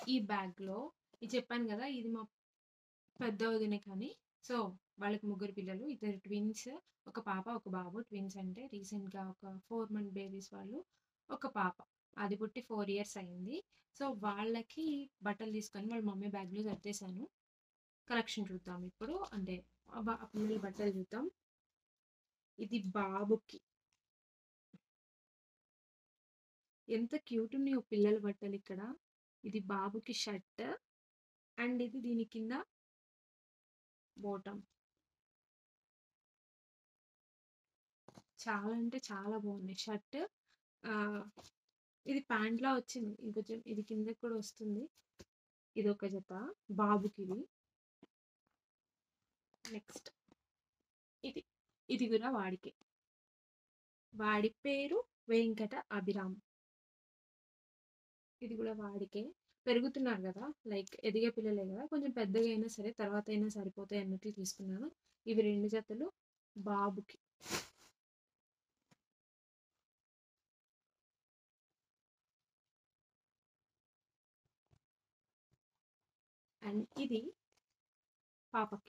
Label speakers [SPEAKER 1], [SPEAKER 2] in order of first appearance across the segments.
[SPEAKER 1] ఈ బ్యాగ్‌లో ఇది చెప్పాను గదా! ఇది మా పెద్ద వదినకని. సో, వాళ్ళకి ముగ్గురు పిల్లలు. ఇద్దరు ట్విన్స్. ఒక పాప, ఒక బాబు. ట్విన్స్ అంటే రీసెంట్‌గా ఒక 4 మంత్ బేబీస్ వాళ్ళు. ఒక పాప. అది పుట్టి 4 ఇయర్స్ అయింది. సో, వాళ్ళకి బట్టలు తీసుకొని వాళ్ళ మమ్మీ బ్యాగ్‌లో సర్దేశాను. కలెక్షన్ చూద్దాం ఇప్పుడు. అంటే బ పిల్లల బట్టలు చూద్దాం. ఇది బాబుకి. ఎంత క్యూట్ ఉన్నాయో పిల్లల బట్టలిక్కడ. ఇది బాబుకి షర్ట్. అండ్ ఇది దీని కింద బాటమ్. చాలా అంటే చాలా బాగున్నాయి. షర్ట్ ఆహ్, ఇది ప్యాంట్‌లా వచ్చింది. ఇంకొంచెం ఇది కిందకి కూడా వస్తుంది. ఇదొక జత. బాబుకిది. నెక్స్ట్ ఇది. ఇది కూడా వాడికే. వాడి పేరు వెంకట అభిరామ్. ఇది కూడా వాడికే. పెరుగుతున్నారు గదా! లైక్ ఎదిగే పిల్లలే గదా! కొంచెం పెద్దగా అయినా సరే తర్వాతైనా సరిపోతాయి అన్నట్లు తీసుకున్నాను. ఇవి 2 జతలు బాబుకి. అండ్ ఇది పాపకి.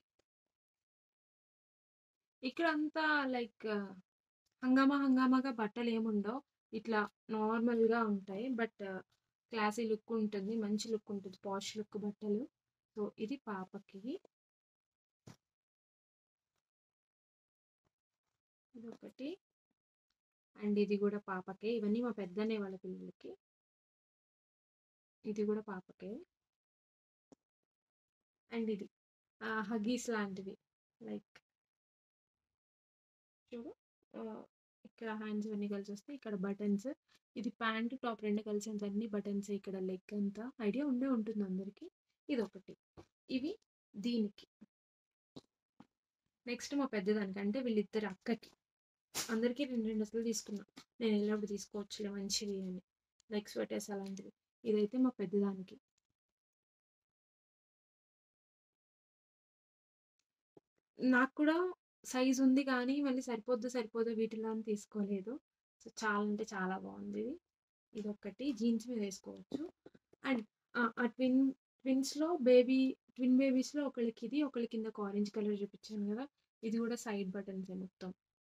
[SPEAKER 1] ఇక్కడంతా లైక్ హంగామా హంగామాగా బట్టలేముండవు. ఇట్లా నార్మల్‌గా ఉంటాయి. బట్ క్లాసీ లుక్ ఉంటుంది. మంచి లుక్ ఉంటుంది. పాష్ లుక్ బట్టలు. సో, ఇది పాపకి. ఇదొకటి. అండ్ ఇది గూడా పాపకే. ఇవన్నీ మా పెద్దన్నయ్య వాళ్ళ పిల్లలకి. ఇది గూడా పాపకే. అండ్ ఇది. ఆహ్, హగ్గీస్ లాంటివి. లైక్ చూడు ఆహ్, ఇక్కడ హ్యాండ్స్ ఇవన్నీ కలిసొస్తాయి. ఇక్కడ బటన్స్. ఇది ప్యాంట్, టాప్ 2 కలిసేంత అన్ని బటన్సే ఇక్కడ లెగ్ అంతా. ఐడియా ఉండే ఉంటుంది అందరికి. ఇదొకటి. ఇవి దీనికి. నెక్స్ట్ మా పెద్దదానికి. అంటే వీళ్ళిద్దరి అక్కకి. అందరికి 2, 2 అసలు తీసుకున్నా. నేను ఎళ్ళినప్పుడు తీసుకోవచ్చులే మంచివి అని. లైక్ స్వెటర్స్ అలాంటివి. ఇదైతే మా పెద్దదానికి. నాకు కూడా సైజ్ ఉంది గానీ, మళ్ళీ సరిపోద్దో సరిపోదో వీటిలో అని తీసుకోలేదు. సో, చాలా అంటే చాలా బాగుందిది. ఇదొకటి. జీన్స్ మీద ఏసుకోవచ్చు. అండ్ ఆహ్, ఆ ట్విన్ ట్విన్స్‌లో బేబీ ట్విన్ బేబీస్‌లో ఒకళ్ళకిది, ఒకళ్ళ కిందకి ఆరెంజ్ కలర్ చూపించాను గదా! ఇది కూడా సైడ్ బటన్సే మొత్తం.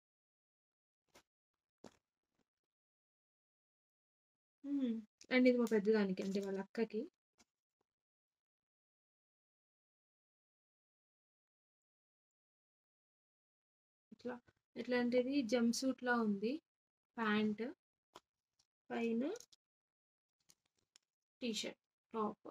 [SPEAKER 1] హ్మ్. అండ్ ఇది మా పెద్దదానికి. అంటే వాళ్ళ అక్కకి. ఇట్లా ఇట్లాంటిది జంప్ సూట్‌లా ఉంది. ప్యాంట్. పైన టీ షర్ట్, టాప్.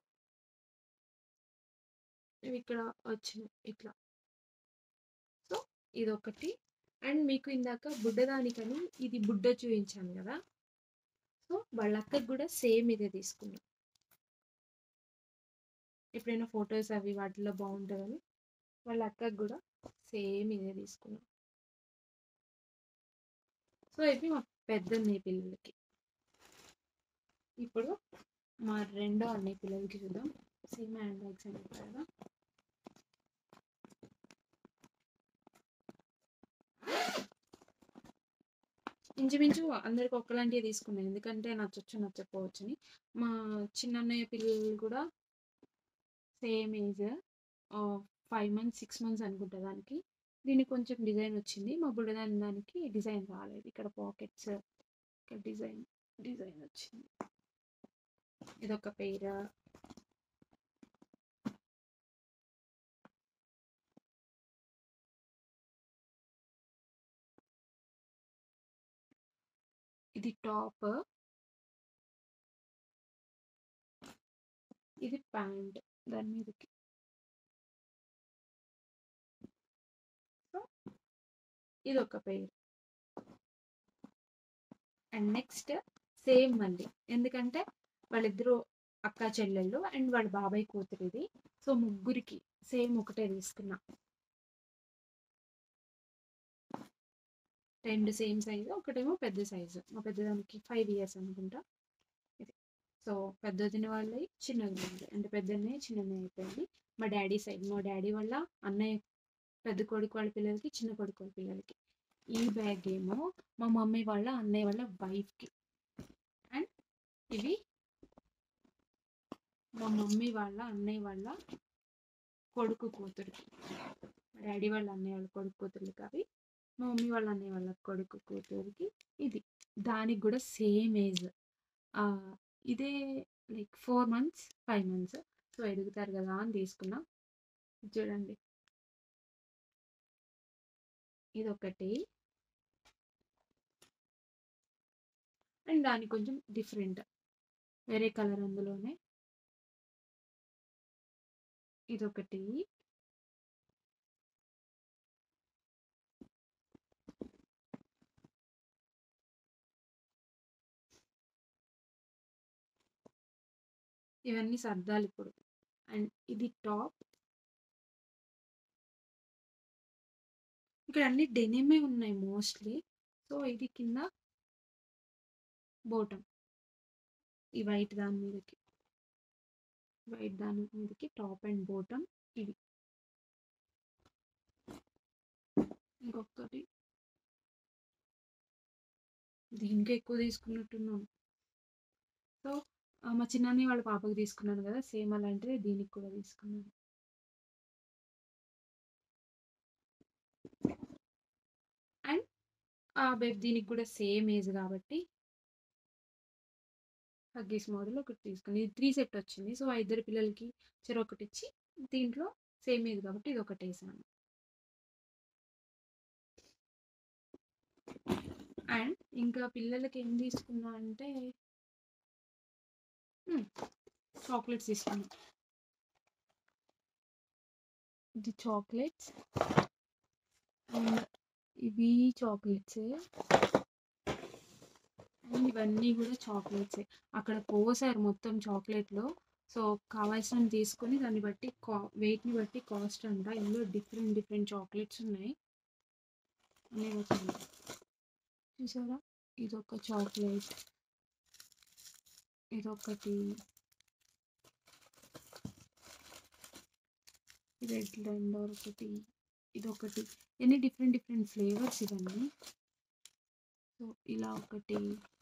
[SPEAKER 1] ఇవి ఇక్కడ వచ్చినాయి ఇట్లా. సో, ఇదొకటి. అండ్ మీకు ఇందాక బుడ్డదానికని ఇది బుడ్డ చూయించాను గదా! సో, వాళ్ళ అక్కకి గూడా సేమ్ ఇదే తీసుకున్నా. ఎప్పుడైనా ఫోటోస్ అవి వాటిల్లో బావుంటదని. వాళ్ళ అక్కకి గూడా సేమ్ ఇదే తీసుకున్నా. సో, ఇవి మా పెద్దన్నయ్య పిల్లలకి. ఇప్పుడు మా రెండో అన్నయ్య పిల్లలకి చూద్దాం. సేమ్ హ్యాండ్ బ్యాగ్స్ అని చెప్పా గదా! ఇంచుమించు అందరికి ఒక్కలాంటియే తీసుకున్నా. ఎందుకంటే నచ్చొచ్చు, నచ్చకపోవచ్చని. మా చిన్నన్నయ్య పిల్లలు కూడా సేమ్ ఏజ్. ఆహ్, 5 మంత్స్, 6 మంత్స్ అనుకుంటా దానికి. దీనికి కొంచెం డిజైన్ వచ్చింది. మా బుడ్డదాని దానికి డిజైన్ రాలేదు. ఇక్కడ పాకెట్స్, ఇక్కడ డిజైన్, డిజైన్ వచ్చింది. ఇదొక పెయిర్. ఇది టాప్. ఇది ప్యాంట్ దాని మీదకి. సో, ఇదొక పెయిర్. అండ్ నెక్స్ట్ సేమ్ మళ్ళీ. ఎందుకంటే వాళ్ళిద్దరూ అక్కా చెల్లెళ్ళు అండ్ వాళ్ళ బాబాయ్ కూతురిది. సో, ముగ్గురికి సేమ్ ఒకటే తీసుకున్నా. 2 సేమ్ సైజ్. ఒకటేమో పెద్ద సైజు. మా పెద్దదానికి 5 ఇయర్స్ అనుకుంటా. ఇది. సో, పెద్ద వదిన వాళ్ళయి, చిన్న వదిన వాళ్ళయి. అంటే పెద్దన్నయ్య, చిన్నన్నయ్య అయిపోయింది. మా డ్యాడీ సైడ్. మా డ్యాడీ వాళ్ళ అన్నయ్య పెద్ద కొడుకు వాళ్ళ పిల్లలకి, చిన్న కొడుకు వాళ్ళ పిల్లలకి. ఈ బ్యాగ్ ఏమో మా మమ్మీ వాళ్ళ అన్నయ్య వాళ్ళ వైఫ్‌కి. అండ్ ఇవి మా మా మమ్మీ వాళ్ళ అన్నయ్య వాళ్ళ కొడుకు కూతురు మా డాడీ వాళ్ళ అన్నయ్య వాళ్ళ కొడుకు కూతురుకి అవి మా మమ్మీ వాళ్ళ అన్నయ్య వాళ్ళ కొడుకు కూతురికి ఇది దానికి కూడా సేమ్ ఏజ్ ఇదే like four months five months so ఎదుగుతారు కదా అని తీసుకున్నా చూడండి ఇది ఒకటి అండ్ దానికి కొంచెం డిఫరెంట్ వేరే కలర్ అందులోనే ఇదొకటి ఇవన్నీ సర్దాలు ఇప్పుడు అండ్ ఇది టాప్ ఇక్కడ అన్ని డెనిమే ఉన్నాయి మోస్ట్లీ సో ఇది కింద బోటం ఈ వైట్ దాని మీదకి వైట్ దాని మీదకి టాప్ అండ్ బోటం ఇవి ఇంకొకటి దీనికి ఎక్కువ తీసుకున్నట్టున్నాను సో మా చిన్నాన్ని వాళ్ళ పాపకి తీసుకున్నాను కదా సేమ్ అలాంటిది దీనికి కూడా తీసుకున్నాను అండ్ ఆ బేబ్ దీనికి కూడా సేమ్ ఏజ్ కాబట్టి హగ్గీస్ మోడల్ ఒకటి తీసుకుని ఇది త్రీ సెట్ వచ్చింది సో ఆ ఇద్దరు పిల్లలకి చెర ఒకటి ఇచ్చి దీంట్లో సేమ్ ఏజ్ కాబట్టి ఇది ఒకటి వేసాను అండ్ ఇంకా పిల్లలకి ఏం తీసుకున్నా అంటే చాక్లెట్స్ తీసుకున్నా ఇది చాక్లెట్స్ అండ్ ఇవి చాక్లెట్స్ అండ్ ఇవన్నీ కూడా చాక్లెట్సే అక్కడ పోసారు మొత్తం చాక్లెట్లో సో కావాల్సిన తీసుకొని దాన్ని బట్టి కా వెయిట్ని బట్టి కాస్ట్ అంట ఇందులో డిఫరెంట్ డిఫరెంట్ చాక్లెట్స్ ఉన్నాయి అన్ని రకాలు చూసారా ఇదొక చాక్లెట్ ఇదొకటి రెడ్ లెండర్ ఒకటి ఇదొకటి ఎన్ని డిఫరెంట్ డిఫరెంట్ ఫ్లేవర్స్ ఇవన్నీ సో ఇలా ఒకటి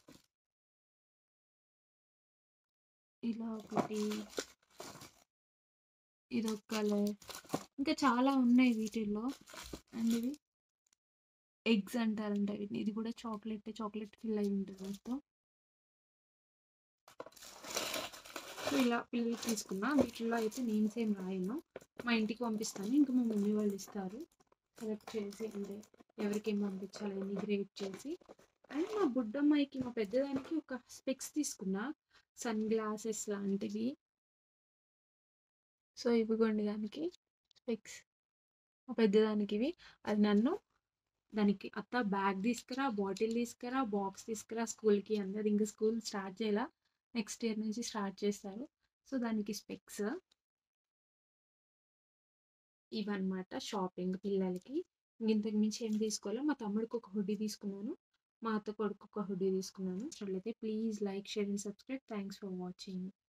[SPEAKER 1] ఇలా ఒకటి ఇదొక కలర్ ఇంకా చాలా ఉన్నాయి వీటిల్లో అండ్ ఇవి ఎగ్స్ అంటారంట వీటిని ఇది కూడా చాక్లెట్ చాక్లెట్ ఫిల్ అయి ఉంటుంది మొత్తం సో ఇలా పిల్లలకి తీసుకున్నా వీటిల్లో అయితే నేమ్స్ ఏం రాయను మా ఇంటికి పంపిస్తాను ఇంకా మా మమ్మీ వాళ్ళు ఇస్తారు సెలెక్ట్ చేసి అంటే ఎవరికి ఏం పంపించాలి అని గ్రేడ్ చేసి అండ్ మా బుడ్డమ్మాయికి మా పెద్దదానికి ఒక స్పెక్స్ తీసుకున్నా సన్ గ్లాసెస్ లాంటివి సో ఇవిగోండి దానికి స్పెక్స్ మా పెద్దదానికి ఇవి అది నన్ను దానికి అత్త బ్యాగ్ తీసుకురా బాటిల్ తీసుకురా బాక్స్ తీసుకురా స్కూల్కి అందరు ఇంకా స్కూల్ స్టార్ట్ చేయాల నెక్స్ట్ ఇయర్ నుంచి స్టార్ట్ చేస్తారు సో దానికి స్పెక్స్ ఇవన్నమాట షాపింగ్ పిల్లలకి ఇంతకు మించి ఏం తీసుకోవాలో మా తమ్ముడికి ఒక హుడ్డీ తీసుకున్నాను మా అత్త కొడుకు ఒక హుడ్డీ తీసుకున్నాను చూడలేదు please like share and subscribe thanks for watching